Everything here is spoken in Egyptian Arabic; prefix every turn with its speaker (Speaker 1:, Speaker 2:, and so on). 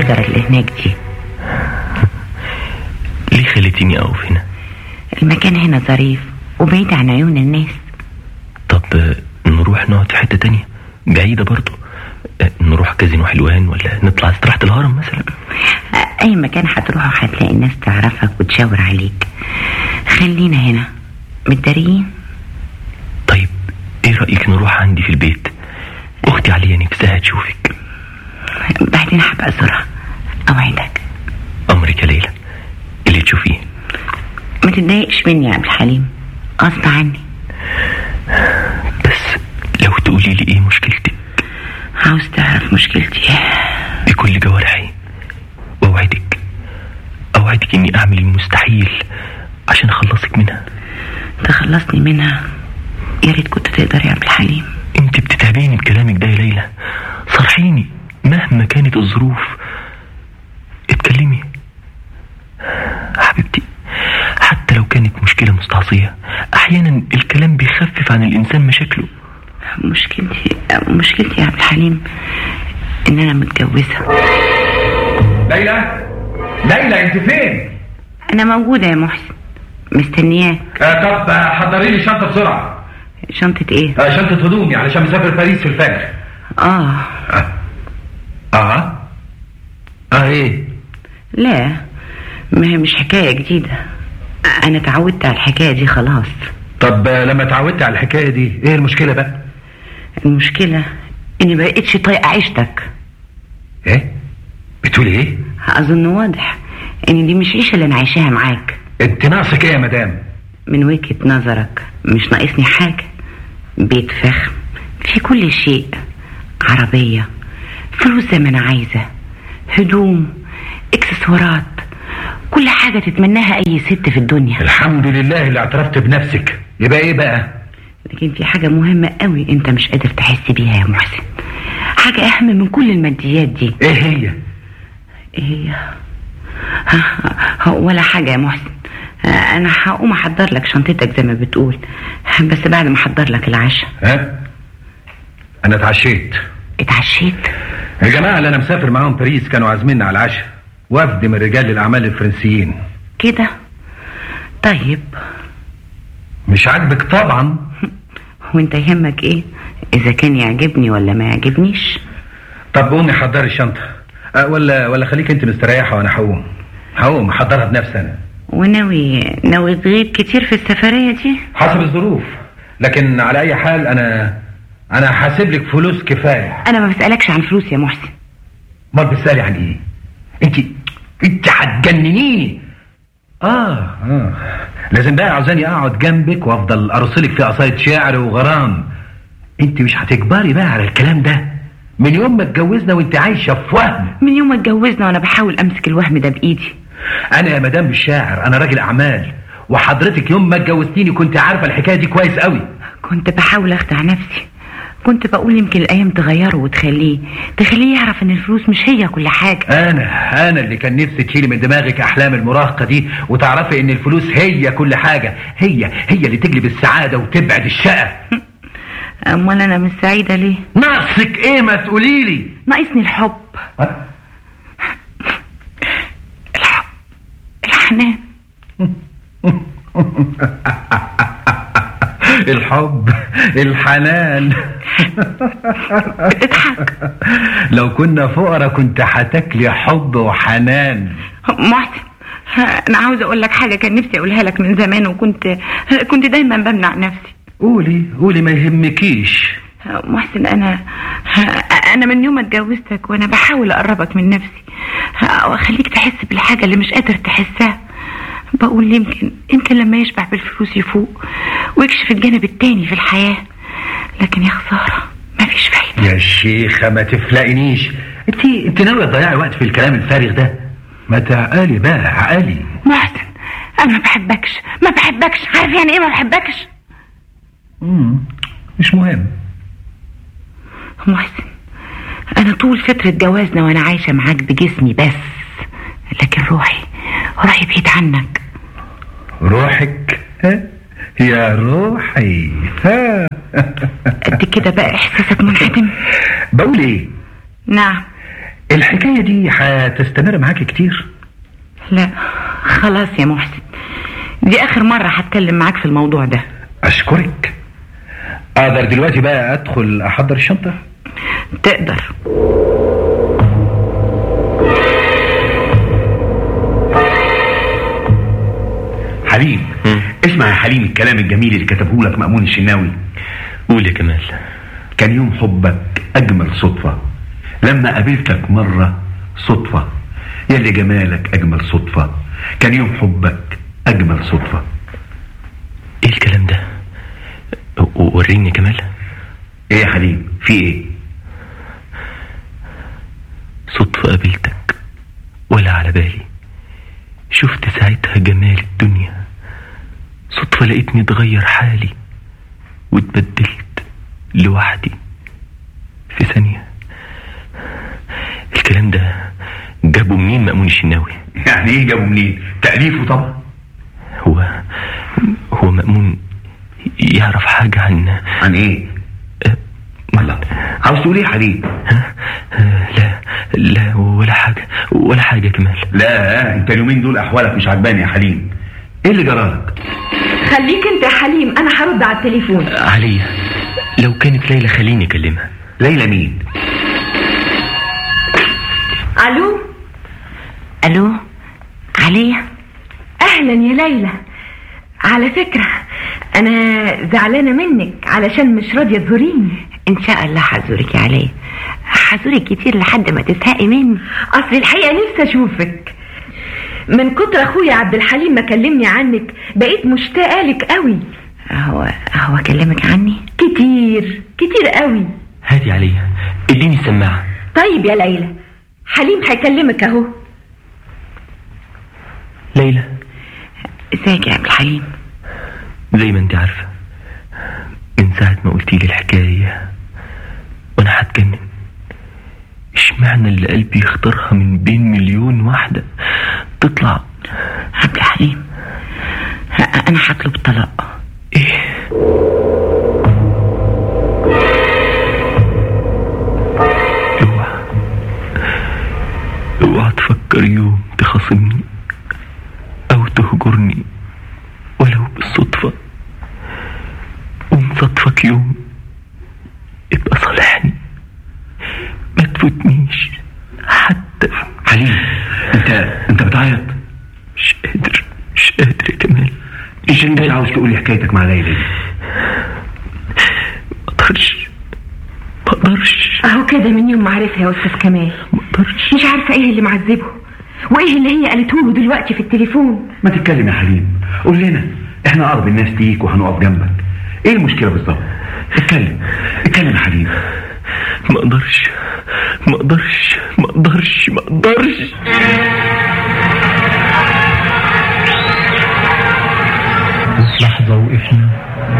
Speaker 1: الشجرة اللي هناك دي
Speaker 2: ليه خليتيني اقف هنا
Speaker 1: المكان هنا ظريف وبعيد عن عيون الناس
Speaker 2: طب آه، نروح نقعد في حتة تانية بعيدة برضو آه، نروح كازينو حلوان ولا نطلع استراحة الهرم مثلا
Speaker 1: اي مكان هتروحه هتلاقي الناس تعرفك وتشاور عليك خلينا هنا متداريين
Speaker 2: طيب ايه رأيك نروح عندي في البيت اختي عليا نفسها تشوفك
Speaker 1: بعدين هبقى ازورها اوعدك
Speaker 2: امرك يا ليلى اللي تشوفيه
Speaker 1: ما تتضايقش مني يا عبد الحليم غصب عني
Speaker 2: بس لو تقولي لي ايه مشكلتك
Speaker 1: عاوز تعرف مشكلتي
Speaker 2: بكل جوارحي واوعدك اوعدك اني اعمل المستحيل عشان اخلصك منها
Speaker 1: تخلصني منها يا ريت كنت تقدر يا عبد الحليم
Speaker 2: انت بتتعبيني بكلامك ده يا ليلى صرحيني مهما كانت الظروف اتكلمي حبيبتي حتى لو كانت مشكلة مستعصية احيانا الكلام بيخفف عن الانسان مشاكله
Speaker 1: مشكلتي مشكلتي يا عبد الحليم ان انا متجوزه
Speaker 3: ليلى ليلى انت فين؟
Speaker 1: انا موجوده يا محسن مستنياك
Speaker 3: آه طب آه، حضري لي شنطه بسرعه
Speaker 1: شنطه ايه
Speaker 3: آه شنطه هدومي علشان مسافر باريس في الفجر
Speaker 1: اه
Speaker 3: اه اه ايه؟
Speaker 1: لا ما هي مش حكايه جديده انا اتعودت على الحكايه دي خلاص
Speaker 3: طب آه، لما اتعودت على الحكايه دي ايه المشكله بقى؟
Speaker 1: المشكله اني بقيتش طايقه عيشتك
Speaker 3: ايه؟ بتقولي ايه؟
Speaker 1: اظن واضح ان دي مش عيشه اللي انا عايشاها معاك
Speaker 3: انت ناقصك ايه يا مدام؟
Speaker 1: من وجهه نظرك مش ناقصني حاجه بيت فخم في كل شيء عربيه فلوس زي ما انا عايزه هدوم اكسسوارات كل حاجه تتمناها اي ست في الدنيا
Speaker 3: الحمد لله اللي اعترفت بنفسك يبقى ايه بقى؟
Speaker 1: لكن في حاجه مهمه قوي انت مش قادر تحس بيها يا محسن حاجه اهم من كل الماديات دي
Speaker 3: ايه هي؟
Speaker 1: ايه هي ها- ها- ولا حاجه يا محسن انا هقوم احضر لك شنطتك زي ما بتقول بس بعد ما احضر لك العشاء
Speaker 3: ها؟ انا اتعشيت
Speaker 1: اتعشيت
Speaker 3: الجماعه اللي انا مسافر معاهم باريس كانوا عازميننا على العشاء وفد من رجال الاعمال الفرنسيين
Speaker 1: كده طيب
Speaker 3: مش عاجبك طبعا
Speaker 1: وانت يهمك ايه اذا كان يعجبني ولا ما يعجبنيش
Speaker 3: طب قومي حضري الشنطه أه ولا ولا خليك انت مستريحه وانا هقوم هقوم احضرها بنفسي انا
Speaker 1: وناوي ناوي تغيب كتير في السفريه دي
Speaker 3: حسب الظروف لكن على اي حال انا انا هحاسب لك فلوس كفايه
Speaker 1: انا ما بسالكش عن فلوس يا محسن
Speaker 3: امال بتسالي عن ايه انت انت هتجننيني اه اه لازم بقى عاوزاني اقعد جنبك وافضل ارسلك في قصايد شعر وغرام انت مش هتجبري بقى على الكلام ده من يوم ما اتجوزنا وانت عايشه في وهم
Speaker 1: من يوم ما اتجوزنا وانا بحاول امسك الوهم ده بايدي
Speaker 3: انا يا مدام مش شاعر انا راجل اعمال وحضرتك يوم ما اتجوزتيني كنت عارفه الحكايه دي كويس قوي
Speaker 1: كنت بحاول اخدع نفسي كنت بقول يمكن الايام تغيره وتخليه تخليه يعرف ان الفلوس مش هي كل حاجه
Speaker 3: انا انا اللي كان نفسي تشيلي من دماغك احلام المراهقه دي وتعرفي ان الفلوس هي كل حاجه هي هي اللي تجلب السعاده وتبعد الشقه
Speaker 1: امال انا مش سعيده ليه
Speaker 3: ناقصك ايه ما تقولي لي
Speaker 1: ناقصني الحب الحب الحنان
Speaker 3: الحب الحنان
Speaker 1: بتضحك
Speaker 3: لو كنا فقراء كنت هتاكلي حب وحنان
Speaker 1: محسن انا عاوز اقول لك حاجه كان نفسي اقولها لك من زمان وكنت كنت دايما بمنع نفسي
Speaker 3: قولي قولي ما يهمكيش
Speaker 1: محسن انا انا من يوم ما اتجوزتك وانا بحاول اقربك من نفسي واخليك تحس بالحاجه اللي مش قادر تحسها بقول يمكن يمكن لما يشبع بالفلوس يفوق ويكشف الجانب التاني في الحياه لكن يا خساره مفيش فايده
Speaker 3: يا شيخة ما تفلقنيش انت انت ناوية تضيعي وقت في الكلام الفارغ ده ما تعقلي بقى عقلي
Speaker 1: محسن انا ما بحبكش ما بحبكش عارف يعني ايه ما بحبكش
Speaker 3: مم. مش مهم
Speaker 1: محسن انا طول فترة جوازنا وانا عايشة معاك بجسمي بس لكن روحي روحي بعيد عنك
Speaker 3: روحك ها؟ يا روحي ها
Speaker 1: قد كده بقى احساسك منعدم
Speaker 3: بقول ايه
Speaker 1: نعم
Speaker 3: الحكايه دي هتستمر معاك كتير
Speaker 1: لا خلاص يا محسن دي اخر مرة هتكلم معاك في الموضوع ده
Speaker 3: اشكرك اقدر دلوقتي بقى ادخل احضر الشنطه
Speaker 1: تقدر
Speaker 3: حليم
Speaker 2: مم.
Speaker 3: اسمع يا حليم الكلام الجميل اللي كتبه لك مأمون الشناوي
Speaker 2: قول يا كمال
Speaker 3: كان يوم حبك أجمل صدفة لما قابلتك مرة صدفة يلي جمالك أجمل صدفة كان يوم حبك أجمل صدفة
Speaker 2: ايه الكلام ده و- وريني يا كمال
Speaker 3: إيه يا حليم في إيه
Speaker 2: صدفة قابلتك ولا على بالي شفت ساعتها جمال الدنيا صدفة لقيتني اتغير حالي واتبدلت لوحدي في ثانية الكلام ده جابه منين مأمون الشناوي
Speaker 3: يعني إيه جابه منين تأليفه طبعا
Speaker 2: هو هو مأمون يعرف حاجة عن
Speaker 3: عن إيه الله عاوز تقول إيه يا حليم
Speaker 2: لا لا ولا حاجة ولا حاجة كمال
Speaker 3: لا أنت اليومين دول أحوالك مش عجباني يا حليم إيه اللي جرالك
Speaker 4: خليك انت يا حليم انا هرد على التليفون
Speaker 2: عليا لو كانت ليلى خليني اكلمها
Speaker 3: ليلى مين
Speaker 4: الو
Speaker 1: الو عليا
Speaker 4: اهلا يا ليلى على فكرة انا زعلانة منك علشان مش راضية تزوريني
Speaker 1: ان شاء الله هزورك يا عليا هزورك كتير لحد ما تزهقي مني
Speaker 4: اصل الحقيقة نفسي اشوفك من كتر اخويا عبد الحليم ما كلمني عنك بقيت مشتاقة لك قوي
Speaker 1: هو هو كلمك عني
Speaker 4: كتير كتير قوي
Speaker 2: هاتي عليا اديني السماعة
Speaker 4: طيب يا ليلى حليم هيكلمك اهو
Speaker 2: ليلى
Speaker 1: ازيك يا عبد الحليم
Speaker 2: زي ما انت عارفة من ساعة ما قلتي لي الحكاية وانا هتجنن اشمعنى اللي قلبي يختارها من بين مليون واحدة تطلع
Speaker 1: عبد الحليم ه- انا هطلب الطلاق
Speaker 2: ايه اوعى اوعى تفكر يوم تخاصمني او تهجرني ولو بالصدفة ومصادفك يوم ابقى صالحني ما تفوتنيش حتى
Speaker 3: حليم أنت أنت بتعيط
Speaker 2: مش قادر مش قادر يا كمال
Speaker 3: إيش أنت عاوز تقول لي حكايتك مع ليلى دي
Speaker 2: ما اقدرش ما اقدرش
Speaker 4: اهو كده من يوم ما عرفها يا استاذ كمال
Speaker 2: ما اقدرش
Speaker 4: مش عارفة ايه اللي معذبه وايه اللي هي قالته له دلوقتي في التليفون
Speaker 3: ما تتكلم يا حليم قول لنا احنا اقرب الناس ليك وهنقف جنبك ايه المشكله بالظبط اتكلم اتكلم يا حليم
Speaker 2: ما اقدرش ما اقدرش ما اقدرش ما اقدرش
Speaker 5: لحظة وقفنا